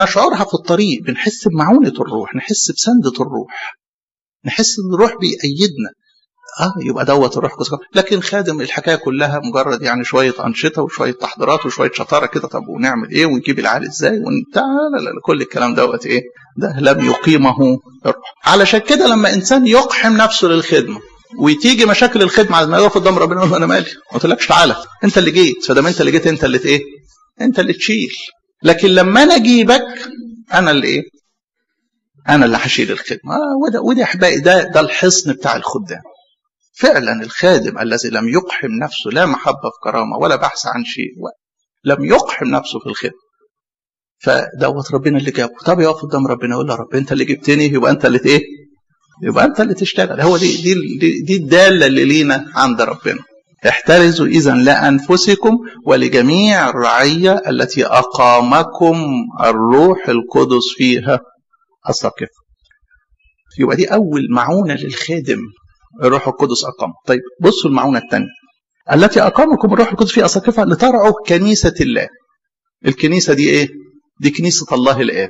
نشعرها في الطريق بنحس بمعونة الروح نحس بسندة الروح نحس ان الروح بيأيدنا اه يبقى دوت الروح القدس لكن خادم الحكايه كلها مجرد يعني شويه انشطه وشويه تحضيرات وشويه شطاره كده طب ونعمل ايه ونجيب العيال ازاي ونبتاع لا لا لا كل الكلام دوت ايه ده لم يقيمه الروح علشان كده لما انسان يقحم نفسه للخدمه وتيجي مشاكل الخدمه على ما يقف قدام ربنا يقول له انا مالي ما قلتلكش تعالى انت اللي جيت فدام انت اللي جيت انت اللي ايه انت اللي تشيل لكن لما انا اجيبك انا اللي ايه انا اللي هشيل الخدمه آه وده وده احبائي ده ده الحصن بتاع الخدام فعلا الخادم الذي لم يقحم نفسه لا محبه في كرامه ولا بحث عن شيء لم يقحم نفسه في الخدمه فدوت ربنا اللي جابه طب يقف قدام ربنا يقول له رب انت اللي جبتني يبقى انت اللي ايه يبقى انت اللي تشتغل هو دي دي دي, دي الداله اللي لينا عند ربنا احترزوا اذا لانفسكم ولجميع الرعيه التي اقامكم الروح القدس فيها الساقفه يبقى دي اول معونه للخادم الروح القدس اقام طيب بصوا المعونه الثانيه التي اقامكم الروح القدس فيها اساقفه لترعوا كنيسه الله الكنيسه دي ايه دي كنيسه الله الاب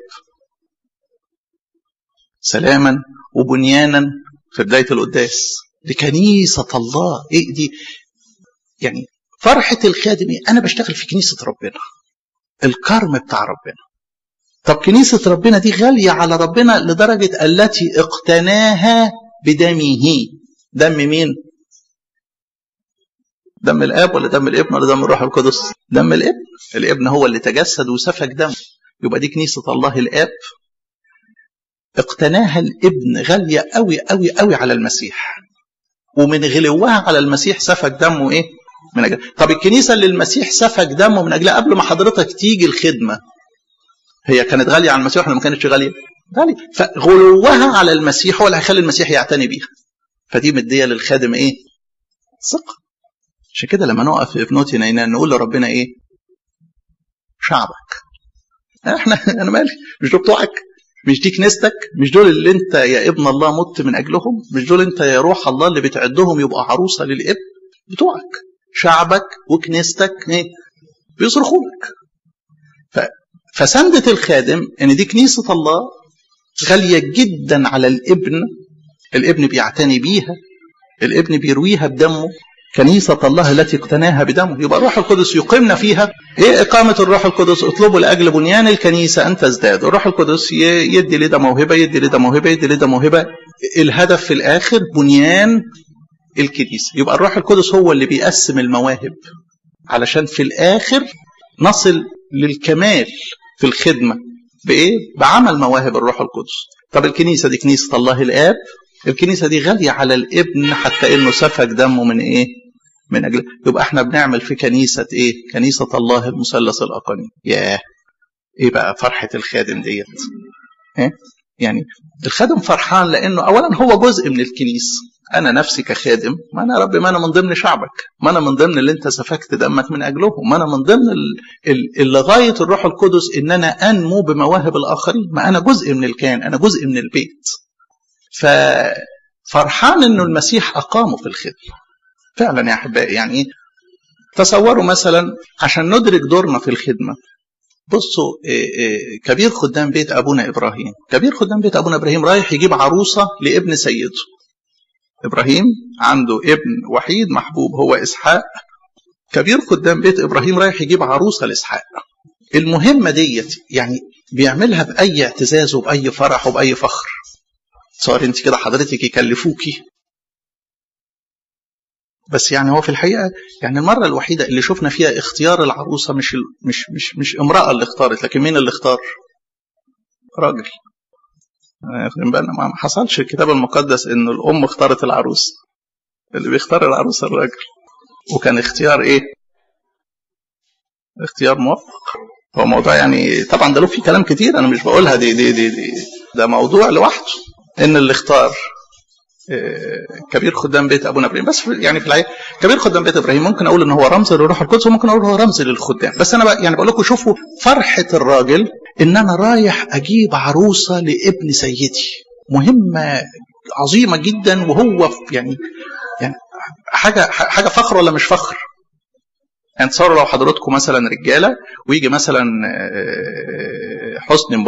سلاما وبنيانا في بدايه القداس دي كنيسه الله ايه دي يعني فرحه الخادم إيه؟ انا بشتغل في كنيسه ربنا الكرم بتاع ربنا طب كنيسه ربنا دي غاليه على ربنا لدرجه التي اقتناها بدمه دم مين دم الاب ولا دم الابن ولا دم الروح القدس دم الابن الابن هو اللي تجسد وسفك دم يبقى دي كنيسه الله الاب اقتناها الابن غاليه قوي قوي قوي على المسيح ومن غلوها على المسيح سفك دمه ايه من أجل طب الكنيسه اللي المسيح سفك دمه من اجلها قبل ما حضرتك تيجي الخدمه هي كانت غاليه على المسيح ولا ما كانتش غاليه غاليه فغلوها على المسيح هو اللي هيخلي المسيح يعتني بيها فدي مديه للخادم ايه ثقه عشان كده لما نقف في ابنوتي نينان نقول لربنا ايه شعبك احنا انا مالي مش دول بتوعك مش دي كنيستك مش دول اللي انت يا ابن الله مت من اجلهم مش دول انت يا روح الله اللي بتعدهم يبقى عروسه للاب بتوعك شعبك وكنيستك ايه بيصرخوا لك ف... فسندة الخادم ان دي كنيسة الله غالية جدا على الابن الابن بيعتني بيها الابن بيرويها بدمه كنيسة الله التي اقتناها بدمه يبقى الروح القدس يقيمنا فيها ايه إقامة الروح القدس اطلبوا لأجل بنيان الكنيسة أن تزداد الروح القدس يدي لده موهبة يدي لده موهبة يدي لده موهبة الهدف في الآخر بنيان الكنيسة يبقى الروح القدس هو اللي بيقسم المواهب علشان في الآخر نصل للكمال في الخدمة بإيه؟ بعمل مواهب الروح القدس طب الكنيسة دي كنيسة الله الآب الكنيسة دي غالية على الابن حتى إنه سفك دمه من إيه؟ من أجل يبقى إحنا بنعمل في كنيسة إيه؟ كنيسة الله المثلث الأقانيم ياه إيه بقى فرحة الخادم ديت؟ إيه؟ يعني الخادم فرحان لأنه أولا هو جزء من الكنيسة انا نفسي كخادم ما انا يا رب ما انا من ضمن شعبك ما انا من ضمن اللي انت سفكت دمك من اجلهم ما انا من ضمن اللي غايه الروح القدس ان انا انمو بمواهب الاخرين ما انا جزء من الكيان انا جزء من البيت ففرحان انه المسيح اقامه في الخدمه فعلا يا احبائي يعني تصوروا مثلا عشان ندرك دورنا في الخدمه بصوا كبير خدام بيت ابونا ابراهيم كبير خدام بيت ابونا ابراهيم رايح يجيب عروسه لابن سيده ابراهيم عنده ابن وحيد محبوب هو اسحاق كبير خدام بيت ابراهيم رايح يجيب عروسه لاسحاق المهمه ديت يعني بيعملها باي اعتزاز وباي فرح وباي فخر صار انت كده حضرتك يكلفوكي بس يعني هو في الحقيقه يعني المره الوحيده اللي شفنا فيها اختيار العروسه مش مش مش مش امراه اللي اختارت لكن مين اللي اختار؟ راجل ما حصلش الكتاب المقدس ان الام اختارت العروس اللي بيختار العروس الراجل وكان اختيار ايه اختيار موفق هو موضوع يعني طبعا ده له فيه كلام كتير انا مش بقولها دي دي دي, دي ده موضوع لوحده ان اللي اختار كبير خدام بيت ابونا ابراهيم بس يعني في الحقيقه كبير خدام بيت ابراهيم ممكن اقول ان هو رمز للروح القدس وممكن اقول هو رمز للخدام بس انا بقى يعني بقول لكم شوفوا فرحه الراجل ان انا رايح اجيب عروسه لابن سيدي مهمه عظيمه جدا وهو يعني يعني حاجه حاجه فخر ولا مش فخر؟ يعني تصوروا لو حضراتكم مثلا رجاله ويجي مثلا حسني